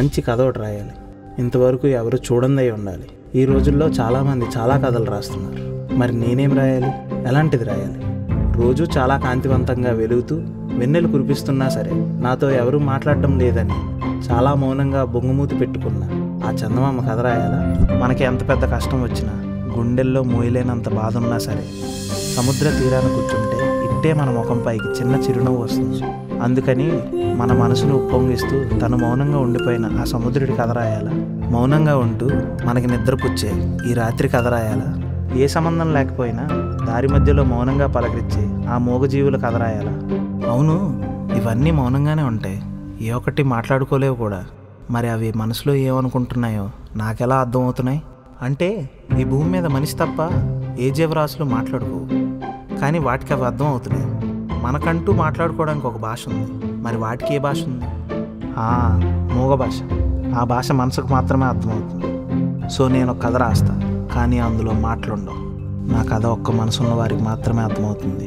మంచి కథ ఒకటి రాయాలి ఇంతవరకు ఎవరు చూడందై ఉండాలి ఈ రోజుల్లో చాలామంది చాలా కథలు రాస్తున్నారు మరి నేనేం రాయాలి ఎలాంటిది రాయాలి రోజు చాలా కాంతివంతంగా వెలుగుతూ వెన్నెలు కురిపిస్తున్నా సరే నాతో ఎవరూ మాట్లాడడం లేదని చాలా మౌనంగా బొంగుమూతి పెట్టుకున్న ఆ చందమామ కథ రాయాలా మనకి ఎంత పెద్ద కష్టం వచ్చినా గుండెల్లో మోయలేనంత బాధ ఉన్నా సరే సముద్ర తీరాన కూర్చుంటే ఇట్టే మన ముఖంపైకి చిన్న చిరునవ్వు వస్తుంది అందుకని మన మనసును ఉప్పొంగిస్తూ తను మౌనంగా ఉండిపోయిన ఆ సముద్రుడి కథ రాయాలా మౌనంగా ఉంటూ మనకి నిద్రపుచ్చే ఈ రాత్రి కథ రాయాలా ఏ సంబంధం లేకపోయినా దారి మధ్యలో మౌనంగా పలకరించే ఆ మూగజీవుల కథ రాయాలా అవును ఇవన్నీ మౌనంగానే ఉంటాయి ఏ ఒక్కటి మాట్లాడుకోలేవు కూడా మరి అవి మనసులో ఏమనుకుంటున్నాయో నాకెలా అర్థమవుతున్నాయి అంటే ఈ భూమి మీద మనిషి తప్ప ఏ జీవరాశులు మాట్లాడుకోవు కానీ వాటికి అవి అర్థం అవుతున్నాయి మనకంటూ మాట్లాడుకోవడానికి ఒక భాష ఉంది మరి వాటికి ఏ భాష ఉంది ఆ, మూగ భాష ఆ భాష మనసుకు మాత్రమే అర్థమవుతుంది సో నేను ఒక కథ రాస్తా కానీ అందులో మాటలుండవు నా కథ ఒక్క మనసున్న వారికి మాత్రమే అర్థమవుతుంది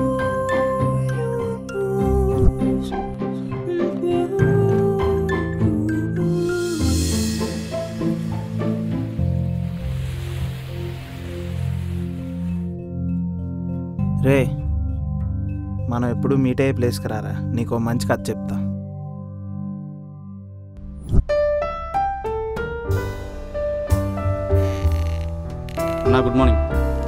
రే మనం ఎప్పుడు మీట్ అయ్యే ప్లేస్కి రారా నీకు ఓ మంచి కథ చెప్తా అన్నా గుడ్ మార్నింగ్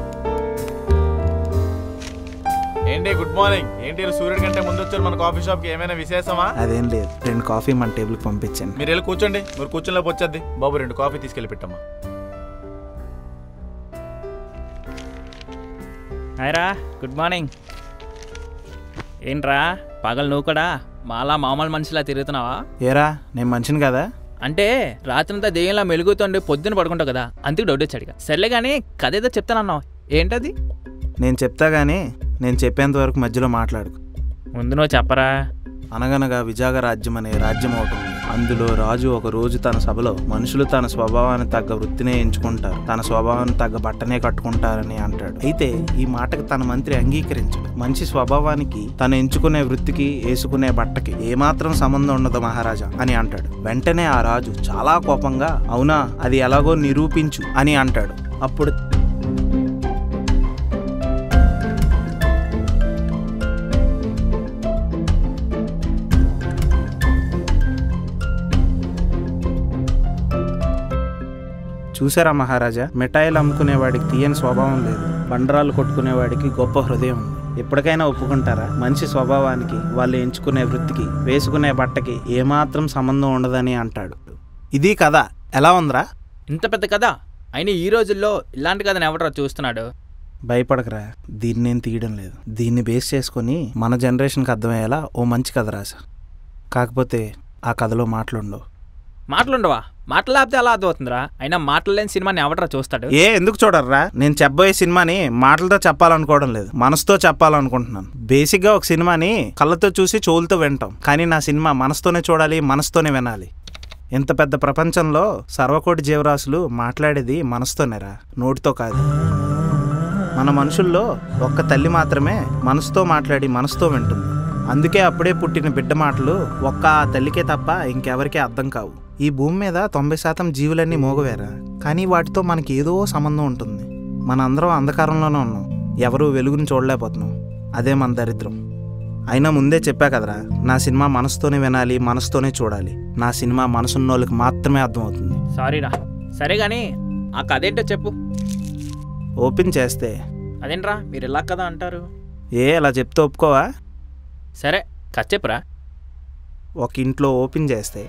ఏంటి గుడ్ మార్నింగ్ ఏంటి ఈరోజు సూర్యుడి కంటే ముందు వచ్చారు మన కాఫీ షాప్ కి ఏమైనా విశేషమా అదేం లేదు రెండు కాఫీ మన టేబుల్కి పంపించండి మీరు వెళ్ళి కూర్చోండి మీరు కూర్చోలేపు వచ్చేద్ది బాబు రెండు కాఫీ తీసుకెళ్ళి పెట్టమ్మా హాయ్రా గుడ్ మార్నింగ్ ఏంట్రా పగలు నువ్వు కూడా మాలా మామూలు మనిషిలా తిరుగుతున్నావా ఏరా నేను మనిషిని కదా అంటే రాత్రంతా దెయ్యంలా మెలుగుతుండి పొద్దున పడుకుంటావు కదా అందుకు డౌట్ వచ్చాడు సర్లే కానీ కథ ఏదో చెప్తానన్నావు ఏంటది నేను చెప్తా కానీ నేను చెప్పేంత వరకు మధ్యలో మాట్లాడుకు ముందు నువ్వు చెప్పరా అనగనగా విజాగ రాజ్యం అనే రాజ్యం ఒకటి ఉంది అందులో రాజు ఒక రోజు తన సభలో మనుషులు తన స్వభావాన్ని తగ్గ వృత్తినే ఎంచుకుంటారు తన స్వభావాన్ని తగ్గ బట్టనే కట్టుకుంటారని అంటాడు అయితే ఈ మాటకు తన మంత్రి అంగీకరించడు మంచి స్వభావానికి తను ఎంచుకునే వృత్తికి వేసుకునే బట్టకి ఏమాత్రం సంబంధం ఉండదు మహారాజా అని అంటాడు వెంటనే ఆ రాజు చాలా కోపంగా అవునా అది ఎలాగో నిరూపించు అని అంటాడు అప్పుడు చూసారా మహారాజా మిఠాయిలు అమ్ముకునేవాడికి తీయని స్వభావం లేదు బండరాలు కొట్టుకునేవాడికి గొప్ప హృదయం ఉంది ఎప్పటికైనా ఒప్పుకుంటారా మనిషి స్వభావానికి వాళ్ళు ఎంచుకునే వృత్తికి వేసుకునే బట్టకి ఏమాత్రం సంబంధం ఉండదని అంటాడు ఇది కథ ఎలా ఉందిరా ఇంత పెద్ద కథ అయినా ఈ రోజుల్లో ఇలాంటి కథను ఎవడరా చూస్తున్నాడు భయపడకరా దీన్ని నేను తీయడం లేదు దీన్ని బేస్ చేసుకొని మన జనరేషన్కి అర్థమయ్యేలా ఓ మంచి కథ రాసా కాకపోతే ఆ కథలో మాటలుండవు మాటలుండవా మాటలాపితే అలా అర్థమవుతుందిరా అయినా మాటలేని సినిమాని ఎవడరా చూస్తాడు ఏ ఎందుకు చూడర్రా నేను చెప్పబోయే సినిమాని మాటలతో చెప్పాలనుకోవడం లేదు మనసుతో చెప్పాలనుకుంటున్నాను బేసిక్గా ఒక సినిమాని కళ్ళతో చూసి చెవులతో వింటాం కానీ నా సినిమా మనసుతోనే చూడాలి మనసుతోనే వినాలి ఇంత పెద్ద ప్రపంచంలో సర్వకోటి జీవరాశులు మాట్లాడేది మనసుతోనేరా నోటితో కాదు మన మనుషుల్లో ఒక్క తల్లి మాత్రమే మనసుతో మాట్లాడి మనసుతో వింటుంది అందుకే అప్పుడే పుట్టిన బిడ్డ మాటలు ఒక్క ఆ తల్లికే తప్ప ఇంకెవరికీ అర్థం కావు ఈ భూమి మీద తొంభై శాతం జీవులన్నీ మోగవేరా కానీ వాటితో మనకి ఏదో సంబంధం ఉంటుంది మన అందరం అంధకారంలోనే ఉన్నాం ఎవరు వెలుగుని చూడలేకపోతున్నాం అదే మన దరిద్రం అయినా ముందే చెప్పా కదరా నా సినిమా మనసుతోనే వినాలి మనసుతోనే చూడాలి నా సినిమా మనసున్నోళ్ళకి మాత్రమే అర్థమవుతుంది సారీరా సరే కానీ ఆ కథ ఏంటో చెప్పు ఓపెన్ చేస్తే అదేంట్రా మీరు ఇలా కదా అంటారు ఏ అలా చెప్తే ఒప్పుకోవా సరే కథ చెప్పురా ఒక ఇంట్లో ఓపెన్ చేస్తే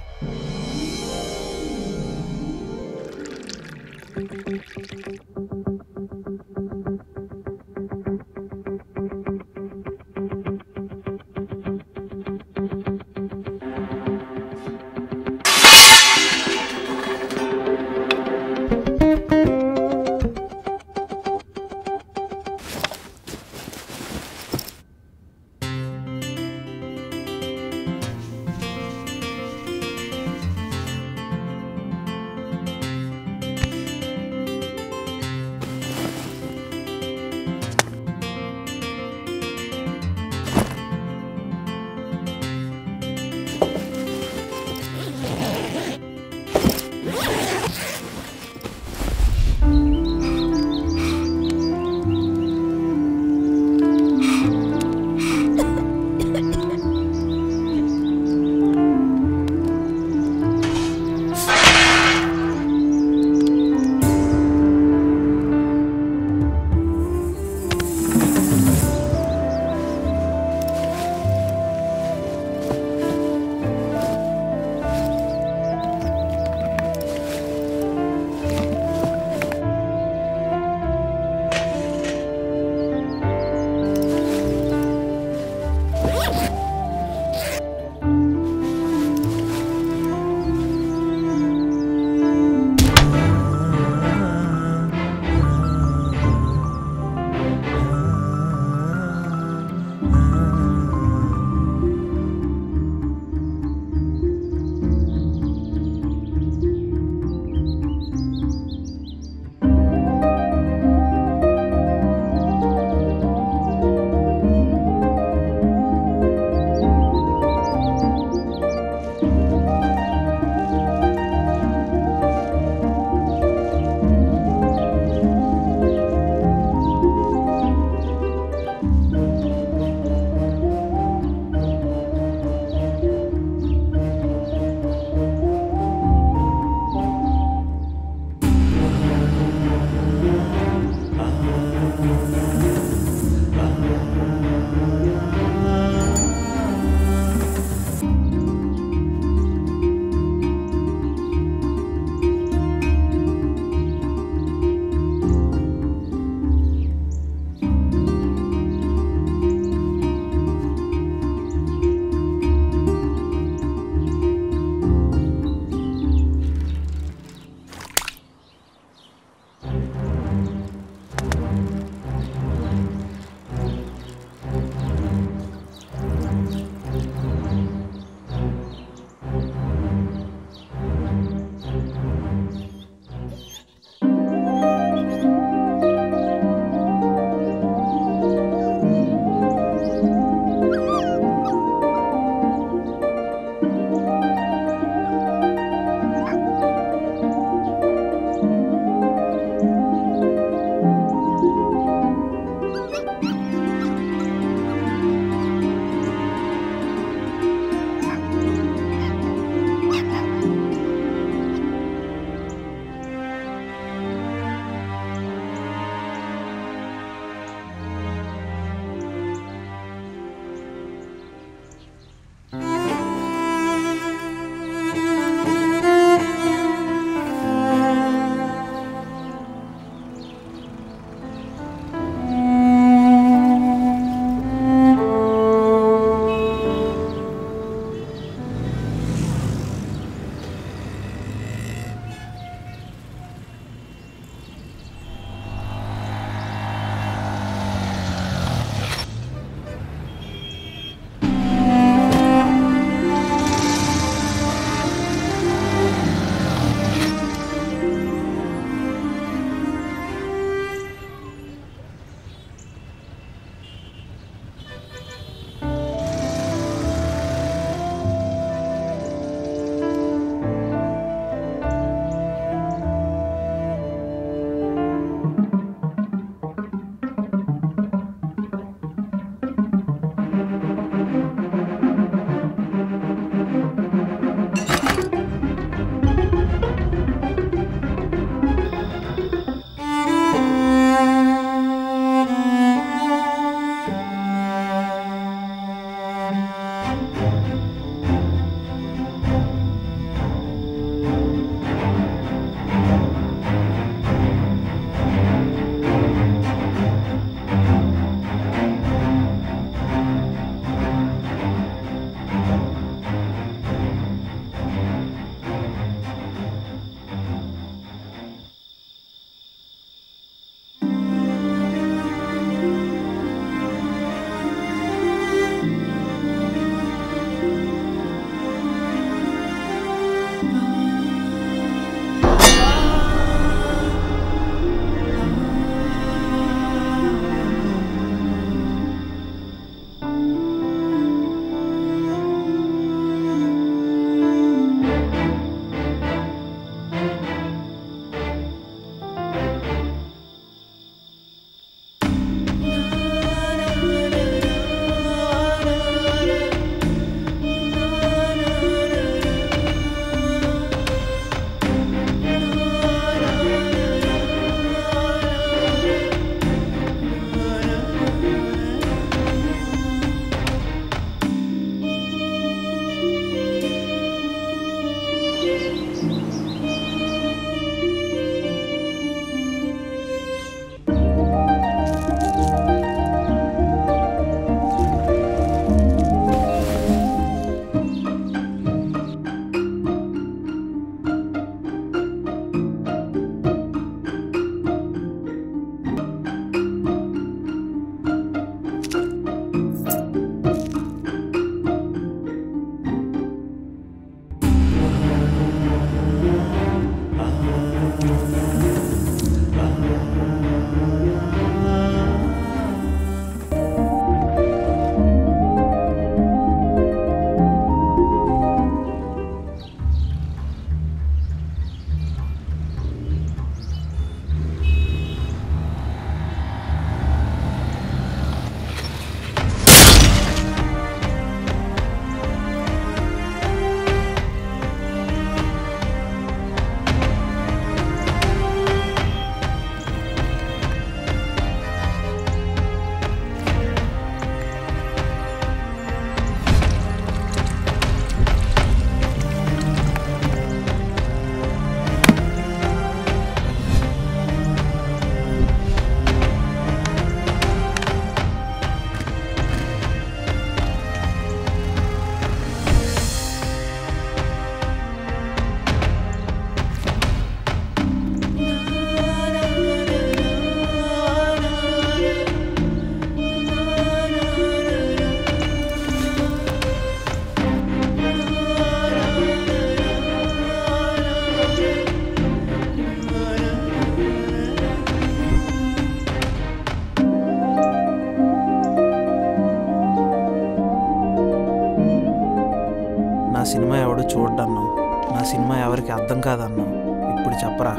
కాదన్నావు ఇప్పుడు చెప్పరా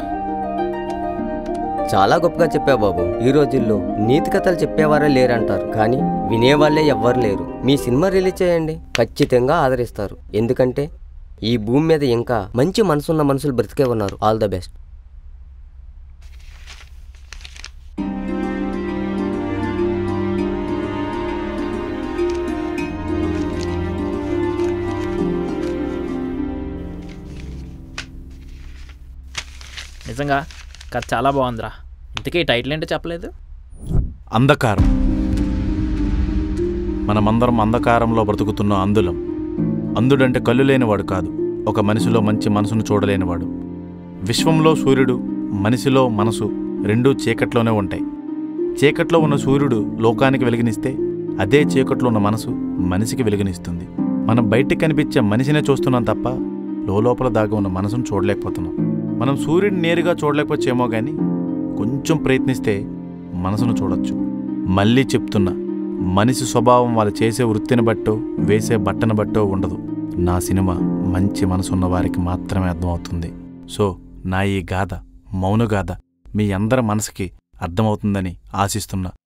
చాలా గొప్పగా చెప్పావు బాబు ఈ రోజుల్లో నీతి కథలు చెప్పేవారే లేరంటారు కానీ వినేవాళ్ళే ఎవ్వరు లేరు మీ సినిమా రిలీజ్ చేయండి ఖచ్చితంగా ఆదరిస్తారు ఎందుకంటే ఈ భూమి మీద ఇంకా మంచి మనసున్న మనుషులు బ్రతికే ఉన్నారు ఆల్ ద బెస్ట్ నిజంగా కథ చాలా బాగుందిరా ఇంతకీ ఈ టైటిల్ ఏంటో చెప్పలేదు అంధకారం మనమందరం అంధకారంలో బ్రతుకుతున్న అందులం అందుడంటే కళ్ళు లేనివాడు కాదు ఒక మనిషిలో మంచి మనసును చూడలేనివాడు విశ్వంలో సూర్యుడు మనిషిలో మనసు రెండూ చీకట్లోనే ఉంటాయి చీకట్లో ఉన్న సూర్యుడు లోకానికి వెలుగునిస్తే అదే చీకట్లో ఉన్న మనసు మనిషికి వెలుగునిస్తుంది మనం బయటికి కనిపించే మనిషినే చూస్తున్నాం తప్ప లోపల దాగి ఉన్న మనసును చూడలేకపోతున్నాం మనం సూర్యుడిని నేరుగా చూడలేకపోవచ్చేమో కానీ కొంచెం ప్రయత్నిస్తే మనసును చూడొచ్చు మళ్ళీ చెప్తున్నా మనిషి స్వభావం వాళ్ళు చేసే వృత్తిని బట్టో వేసే బట్టను బట్టో ఉండదు నా సినిమా మంచి మనసున్న వారికి మాత్రమే అర్థమవుతుంది సో నా ఈ గాథ మౌన గాథ మీ అందరి మనసుకి అర్థమవుతుందని ఆశిస్తున్నా